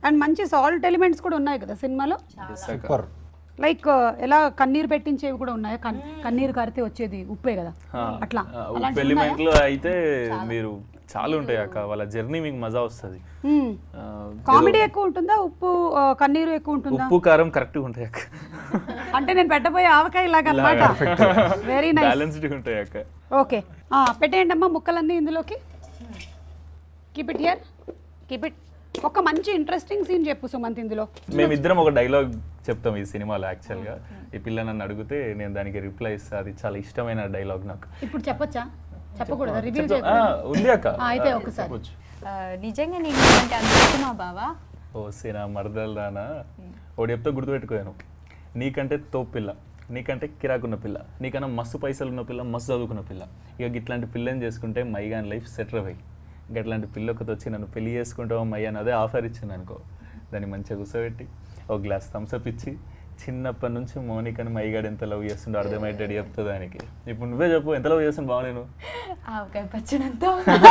And మంచి salt elements కూడా ఉన్నాయి కదా సినిమాలో సూపర్ లైక్ ఎలా కన్నీరు పెట్టించేవి కూడా ఉన్నాయి కన్- కన్నీరు కారితే వచ్చేది ఉప్పే కదా అట్లా ఆ, అలాంటివి ఉప్పు ఎలిమెంట్లో అయితే మీరు చాలా ఉంటాయి అక్క వాళ్ళ జర్నీ మీకు మజా వస్తుంది కామెడీ ఎక్కువ ఉంటుందా ఉప్పు ఆ, కన్నీరు ఎక్కువ ఉంటుందా ఉప్పు కారం కరెక్ట్గా ఉంటాయి అక్క అంటే నేను పెట్టబోయే ఆవకాయ లాగా అనమాట వెరీ నైస్ బ్యాలెన్స్డ్ ఉంటాయి అక్క ఓకే పెట్టేయండి అమ్మా ముక్కలన్నీ ఇందులోకి keep it here keep it ఒక మంచి ఇంట్రెస్టింగ్ సీన్ చెప్పు సుమంత్ ఇందులో మేమిద్దరం ఒక డైలాగ్ చెప్తాం ఈ సినిమాలో యాక్చువల్గా ఈ పిల్ల నన్ను అడిగితే నేను దానికి రిప్లై ఇస్తా అది చాలా ఇష్టమైన డైలాగ్ నాకు ఇప్పుడు చెప్పొచ్చా చెప్పకూడదా రివీల్ ఆ, చేయకూడదు ఉంది అక్క అయితే ఒకసారి చెప్పొచ్చు. ఆ, నిజంగా నీకు అంటే అంత ఇష్టమా బావా ఓ సినా మరదలు రానా ఒకటి చెప్తే గుర్తుపెట్టుకోయాను నీకంటే తోపు పిల్ల నీకంటే కిరాకున్న పిల్ల నీకన్నా మస్తు పైసలు ఉన్న పిల్ల మస్తు చదువుకున్న పిల్ల ఇక ఇట్లాంటి పిల్లని చేసుకుంటే మైగాన్ లైఫ్ సెటిల్ అవ్వయి ఇంకా ఇట్లాంటి పిల్లొకటి వచ్చి నన్ను పెళ్లి చేసుకుంటావు మయ్య అని అదే ఆఫర్ ఇచ్చింది అనుకో దాన్ని మంచిగా కూర్చోబెట్టి ఒక గ్లాస్ థమ్స్అప్ ఇచ్చి చిన్నప్పటి నుంచి మౌనికని మైగాడు ఎంత లవ్ చేస్తుండో అర్థమయ్యేటట్టు చెప్తా దానికి ఇప్పుడు నువ్వే చెప్పు ఎంత లవ్ చేస్తాను బాగా నేను ఆవకాయ పచ్చడంతో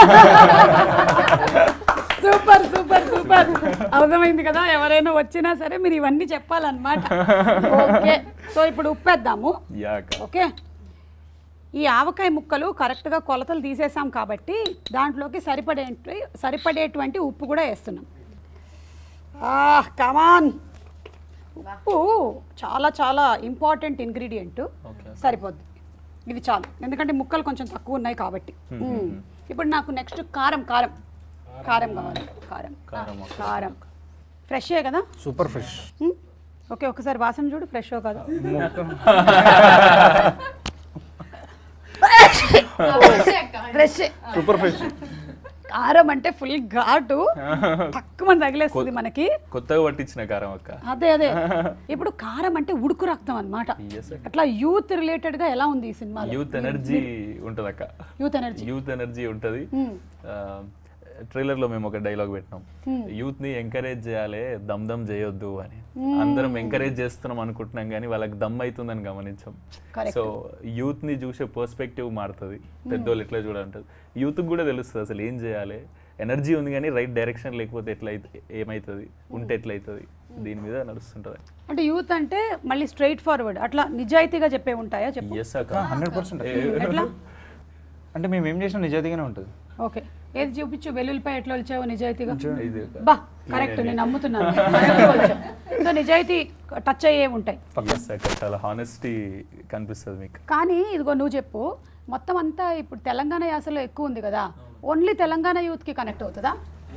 సూపర్ సూపర్ సూపర్ అర్థమైంది కదా ఎవరైనా వచ్చినా సరే మీరు ఇవన్నీ చెప్పాలన్నమాట ఓకే సో ఇప్పుడు ఉప్పేద్దాము యాక ఓకే ఈ ఆవకాయ ముక్కలు కరెక్ట్గా కొలతలు తీసేసాం కాబట్టి దాంట్లోకి సరిపడే సరిపడేటువంటి ఉప్పు కూడా వేస్తున్నాం కమాన్ ఉప్పు చాలా చాలా ఇంపార్టెంట్ ఇంగ్రీడియంట్ సరిపోద్ది ఇది చాలు ఎందుకంటే ముక్కలు కొంచెం తక్కువ ఉన్నాయి కాబట్టి మ్మ్. ఇప్పుడు నాకు నెక్స్ట్ కారం కారం కారం కావాలి కారం కారం ఫ్రెషే కదా సూపర్ ఫ్రెష్ మ్మ్. ఓకే ఒకసారి వాసన చూడు ఫ్రెష్ కాదు ఫ్రెష్ సూపర్ ఫ్రెష్ కారం అంటే ఫుల్ ఘాటు తక్కువ తగిలేస్తుంది మనకి కొత్తగా పట్టించిన కారం అక్క అదే అదే ఇప్పుడు కారం అంటే ఉడుకు రక్తం అన్నమాట Yes, అక్క. అట్లా యూత్ రిలేటెడ్ గా ఎలా ఉంది ఈ సినిమా యూత్ ఎనర్జీ ఉంటుంది అక్క యూత్ ఎనర్జీ యూత్ ఎనర్జీ ఉంటుంది ట్రైలర్ లో మేము ఒక డైలాగ్ పెట్టినాం యూత్ ని ఎంకరేజ్ చేయాలి దమ్ దమ్ చేయొద్దు అని అందరం ఎంకరేజ్ చేస్తున్నాం అనుకుంటున్నాం కానీ వాళ్ళకి దమ్ అవుతుందని గమనించాం Correct. సో యూత్ ని చూసే పర్స్పెక్టివ్ మారుతుంది పెద్దోళ్ళు ఎట్లా చూడాలంటది యూత్ కూడా తెలుస్తుంది అసలు ఏం చేయాలి ఎనర్జీ ఉంది కానీ రైట్ డైరెక్షన్ లేకపోతే ఎట్లా ఏమవుతుంది ఉంటే ఎట్లయితుంది దీని మీద నడుస్తుంటది అంటే యూత్ అంటే మళ్ళీ స్ట్రైట్ ఫార్వర్డ్ అట్లా నిజాయితీగా చెప్పే ఉంటాయా చెప్పు ఎస్ అక్క హండ్రెడ్ పర్సెంట్ ఎట్లా అంటే మేము ఏం చేసినా నిజాయితీగానే ఉంటుంది ఓకే ఏది చూపించు వెల్లుల్లిపై ఎట్లా వచ్చావో నిజాయితీగా ఇది ఒక- బా కరెక్ట్ నేను నమ్ముతున్నాను Correct వచ్చావు. సో నిజాయితీ టచ్ అయ్యే ఉంటాయి Yes, అక్క చాలా హానెస్టీ కనిపిస్తుంది మీకు కానీ ఇదిగో నువ్వు చెప్పు మొత్తం అంతా ఇప్పుడు తెలంగాణ యాసలో ఎక్కువ ఉంది కదా ఓన్లీ తెలంగాణ యూత్ కి కనెక్ట్ అవుతుందా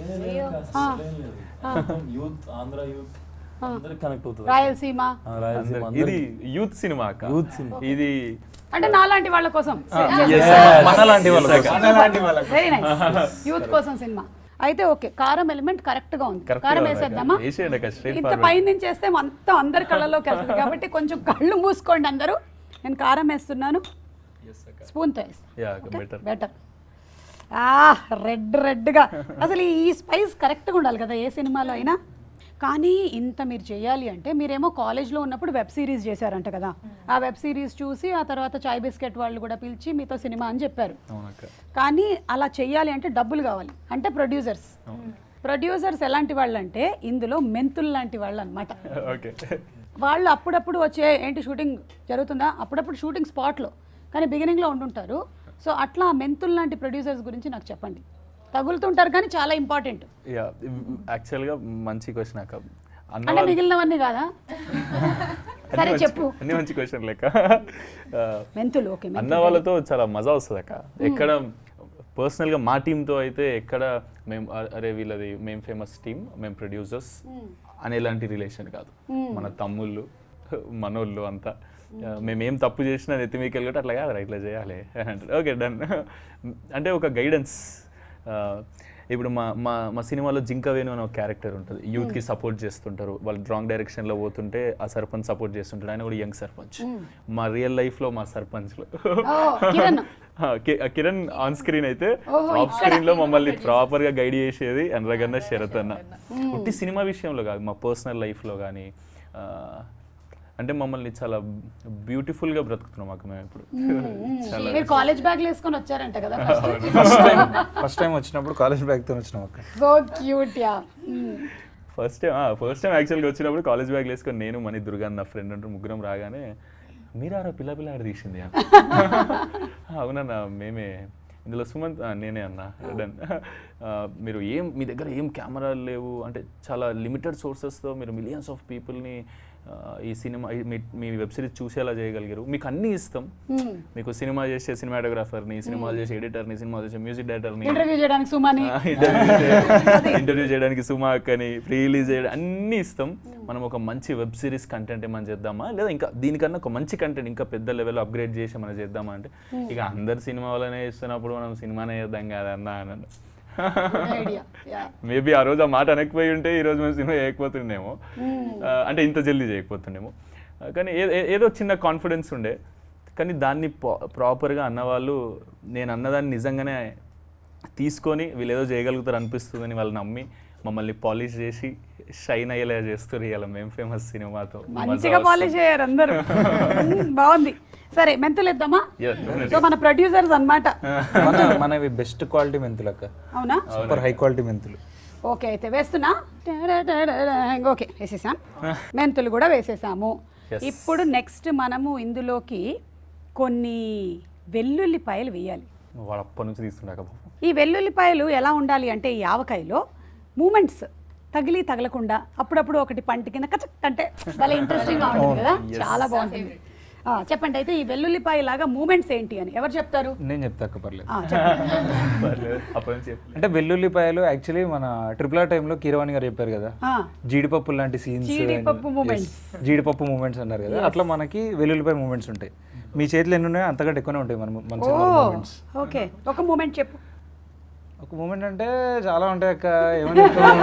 యూత్ ఆంధ్ర యూత్ అందరికి కనెక్ట్ అవుతుంది రాయలసీమ ఆ, రాయలసీమ అందరి- ఇది యూత్ సినిమా అక్క యూత్ సినిమా ఇది అంటే నాలాంటి వాళ్ళ కోసం మన లాంటి వాళ్ళ కోసం. వెరీ నైస్ యూత్ కోసం సినిమా అయితే ఓకే కారం ఎలిమెంట్ కరెక్ట్ గా ఉంది Correct కారం గా ఉంది వేసేద్దామా అక్క. వేసేయండి అక్క, straight ఇంత forward. పై నుంచి వేస్తే మొత్తం అందరి కళ్ళలోకి వెళ్తుంది కాబట్టి కొంచెం కళ్ళు మూసుకోండి అందరూ నేను కారం వేస్తున్నాను స్పూన్తో యా వేస్తాను బెటర్ బెటర్ ఆ రెడ్ రెడ్గా అసలు ఈ స్పైస్ కరెక్ట్గా ఉండాలి కదా ఏ సినిమాలో అయినా కానీ ఇంత మీరు చేయాలి అంటే మీరేమో కాలేజ్లో ఉన్నప్పుడు వెబ్ సిరీస్ చేశారంట కదా ఆ వెబ్ సిరీస్ చూసి ఆ తర్వాత చాయ్ బిస్కెట్ వాళ్ళు కూడా పిలిచి మీతో సినిమా అని చెప్పారు అవునక్క కానీ అలా చెయ్యాలి అంటే డబ్బులు కావాలి అంటే ప్రొడ్యూసర్స్ ప్రొడ్యూసర్స్ ఎలాంటి వాళ్ళు అంటే ఇందులో మెంతులు లాంటి వాళ్ళు అనమాట ఓకే వాళ్ళు అప్పుడప్పుడు వచ్చే ఏంటి షూటింగ్ జరుగుతుందా అప్పుడప్పుడు షూటింగ్ స్పాట్లో కానీ బిగినింగ్లో ఉండుంటారు సో అట్లా మెంతులు లాంటి ప్రొడ్యూసర్స్ గురించి నాకు చెప్పండి తగులుతుంటారు కానీ చాలా ఇంపార్టెంట్ యా యాక్చువల్గా మంచి క్వశ్చన్ అక్క అన్న అంటే వాళ్ళు- మిగిలినవన్నీ కాదా అన్ని సరే మంచి- చెప్పు అన్ని మంచి క్వశ్చన్ లెక్క ఆ, మెంతులు ఓకే అన్న వాళ్ళతో చాలా మజా వస్తుంది అక్క ఎక్కడ పర్సనల్గా మా టీంతో అయితే ఎక్కడ మేము అ- అరే వీళ్ళది మేము ఫేమస్ టీం మేము ప్రొడ్యూసర్స్ అనేలాంటి రిలేషన్ కాదు మన తమ్ముళ్ళు మనోళ్ళు అంతా ఆ, మేము ఏం తప్పు చేసినా నెత్తి మీకు వెళ్ళి అట్లా కాదు ఇట్లా చేయాలి అని అంటారు ఓకే డన్ అంటే ఒక గైడెన్స్ ఇప్పుడు మా మా మా సినిమాలో జింక వేణు అనే ఒక క్యారెక్టర్ ఉంటుంది యూత్కి సపోర్ట్ చేస్తుంటారు వాళ్ళు రాంగ్ డైరెక్షన్లో పోతుంటే ఆ సర్పంచ్ సపోర్ట్ చేస్తుంటాడు ఆయన కూడా యంగ్ సర్పంచ్ మా రియల్ లైఫ్లో మా సర్పంచ్లో ఓ, కిరణ్ ఆ, కి- ఆ కిరణ్ ఆన్ స్క్రీన్ అయితే ఆఫ్ స్క్రీన్ లో మమ్మల్ని ప్రాపర్ గా గైడ్ చేసేది అనరగన్న శరత్ అన్న ఉట్టి సినిమా విషయంలో కాదు మా పర్సనల్ లైఫ్ లో కానీ అంటే మమ్మల్ని చాలా బ్యూటిఫుల్ గా బ్రతుకుతున్నాం మాకు మేము ఇప్పుడు చాలా మీరు కాలేజ్ బ్యాగ్లు వేసుకొని వచ్చారంట కదా ఫస్ట్ టైం ఫస్ట్ టైం వచ్చినప్పుడు కాలేజ్ బ్యాగ్తో వచ్చినాం అక్క so cute yeah first time first time యాక్చువల్గా వచ్చినప్పుడు కాలేజ్ బ్యాగ్ వేసుకొని నేను మనీ దుర్గా నా ఫ్రెండ్ అంటారు ముగ్గురం రాగానే మీరారా పిల్ల పిల్ల ఆడ తీసింది అన్న. "ఆ, అవునన్నా మేమే ఇందులో సుమంత్ ఆ, నేనే అన్న డన్ ఆ, మీరు ఏం మీ దగ్గర ఏం కెమెరాలు లేవు అంటే చాలా లిమిటెడ్ సోర్సెస్తో మీరు మిలియన్స్ ఆఫ్ పీపుల్ని ఈ సినిమా ఈ మీ- మీ వెబ్ సిరీస్ చూసేలా చేయగలిగారు మీకు అన్నీ ఇస్తాం మీకు సినిమా చేసే సినిమాటోగ్రాఫర్ని సినిమాలు చేసే ఎడిటర్ని సినిమా చేసే మ్యూజిక్ డైరెక్టర్ని ఇంటర్వ్యూ చేయడానికి సుమాని ఇంటర్వ్యూ చేయడానికి సుమా అక్కని ప్రీ రిలీజ్ చేయడం అన్నీ ఇస్తాం మనం ఒక మంచి వెబ్ సిరీస్ కంటెంట్ ఏమైనా చేద్దామా లేదా ఇంకా దీనికన్నా ఒక మంచి కంటెంట్ ఇంకా పెద్ద లెవెల్ అప్గ్రేడ్ చేసి మనం చేద్దామా అంటే ఇక అందరు సినిమా వల్లనే ఇస్తున్నప్పుడు మనం సినిమానే చేద్దాం కదన్నా అని ఐడియా యా మేబీ ఆ రోజు ఆ మాట అనకపోయి ఉంటే ఈ రోజు మేము సినిమా చేయకపోతుండేమో ఆ, అంటే ఇంత జల్దీ చేయకపోతుండేమో ఆ, కానీ ఏ- ఏ- ఏదో చిన్న కాన్ఫిడెన్స్ ఉండే కానీ దాన్ని ప్రాపర్గా అన్నవాళ్ళు నేను అన్నదాన్ని నిజంగానే తీసుకొని వీళ్ళు ఏదో చేయగలుగుతారు అనిపిస్తుందని వాళ్ళు నమ్మి మమ్మల్ని పాలిష్ చేసి షైన్ అయ్యేలా చేస్తారు ఇవాళ మేము ఫేమస్ సినిమాతో మంచిగా పాలిష్ అయ్యారు అందరూ మ్మ్, బాగుంది సరే మెంతులు ఇద్దామా Yeah, definitely. సో మన ప్రొడ్యూసర్స్ అన్నమాట మన మనవి బెస్ట్ క్వాలిటీ మెంతులు అక్క అవునా సూపర్ హై క్వాలిటీ మెంతులు ఓకే అయితే వేస్తున్నా ఓకే వేసేసాం మెంతులు కూడా వేసేసాము Yes. ఇప్పుడు నెక్స్ట్ మనము ఇందులోకి కొన్ని వెల్లుల్లిపాయలు వేయాలి వాడు అప్పటి నుంచి తీస్తుండక పాపం ఈ వెల్లుల్లిపాయలు ఎలా ఉండాలి అంటే ఈ ఆవకాయలో మూమెంట్స్ తగిలి తగలకుండా అప్పుడప్పుడు ఒకటి పంట కింద కచక్ అంటే భలే ఇంట్రెస్టింగ్గా ఉంటుంది కదా చాలా బాగుంటుంది ఆ, చెప్పండి అయితే ఈ వెల్లుల్లిపాయ లాగా మూమెంట్స్ ఏంటి అని ఎవరు చెప్తారు నేను చెప్తా అక్క పర్లేదు ఆ, చెప్పండి పర్లేదు. అప్పటి నుంచి చెప్పలేదు. అంటే వెల్లుల్లిపాయలు యాక్చువల్లీ మన ట్రిపుల్ ఆర్ టైంలో కీరవాణి గారు చెప్పారు కదా ఆ, జీడిపప్పు లాంటి సీన్స్ జీడిపప్పు moments. జీడిపప్పు మూమెంట్స్ అన్నారు కదా అట్లా మనకి వెల్లుల్లిపాయ మూమెంట్స్ ఉంటాయి మీ చేతిలో ఎన్ని ఉన్నాయో అంతకంటే ఎక్కువనే ఉంటాయి మన మన ఓ సినిమా మూమెంట్స్ ఓకే ఒక మూమెంట్ చెప్పు ఒక మూమెంట్ అంటే చాలా ఉంటాయి అక్క ఏమని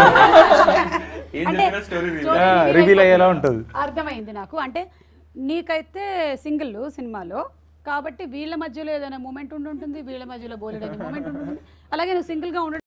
ఏం అంటే చెప్పినా story reveal. story reveal reveal అయ్యేలా అయిపోతుంది. ఉంటుంది అర్థమైంది నాకు అంటే నీకైతే సింగిల్ సినిమాలో కాబట్టి వీళ్ళ మధ్యలో ఏదైనా మూమెంట్ ఉండి ఉంటుంది వీళ్ళ మధ్యలో బోలెడైన మూమెంట్ ఉంటుంది అలాగే నువ్వు సింగిల్గా ఉండ